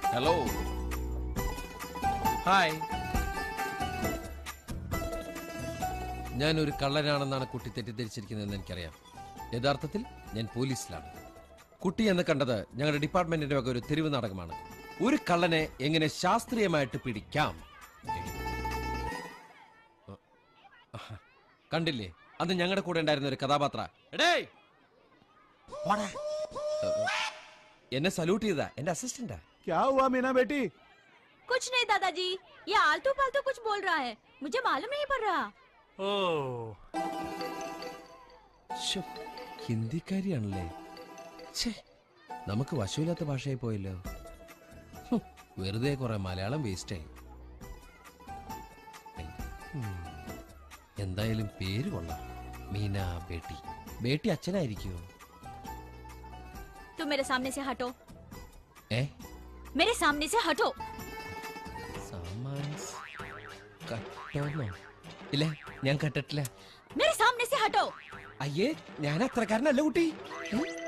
Hello hi ഞാൻ ഒരു കള്ളനാണെന്നാണ് കുട്ടി തെറ്റിദ്ധരിച്ചിരിക്കുന്നതെന്ന് എനിക്കറിയാം യഥാർത്ഥത്തിൽ ഞാൻ പോലീസിലാണ് കുട്ടി എന്ന് കണ്ടത് ഞങ്ങളുടെ ഡിപ്പാർട്ട്മെന്റിന്റെ വക ഒരു തെരുവ് നാടകമാണ് ഒരു കള്ളനെ എങ്ങനെ ശാസ്ത്രീയമായിട്ട് പിടിക്കാം കണ്ടില്ലേ അന്ന് ഞങ്ങളുടെ കൂടെ ഉണ്ടായിരുന്ന ഒരു കഥാപാത്ര എടേ എന്നെ സല്യൂട്ട് ചെയ്താ എന്റെ അസിസ്റ്റന്റാ क्या हुआ मीना बेटी कुछ नहीं दादाजी ये आलतू फालतू कुछ बोल रहा है मुझे मालूम नहीं पड़ रहा ओ ശ്ശോ, ഹിന്ദിക്കാരിയാണല്ലേ ഛേ നമുക്ക് വശമില്ലാത്ത ഭാഷയായി പോയല്ലോ ഹും, വെറുതെ കുറെ മലയാളം വേസ്റ്റായി ഉം, എന്തായാലും പേര് കൊള്ളാം മീന ബേട്ടി ബേട്ടി അച്ഛനായിരിക്കുമോ तुम मेरे सामने से हटो ഏ मेरे सामने से हटो സാമാൻസ് കട്ടോന്നോ ഇല്ല ഞാൻ കട്ടിട്ടില്ല मेरे सामने से हटो അയ്യേ ഞാൻ അത്രക്കാരനല്ല കുട്ടി ഉം.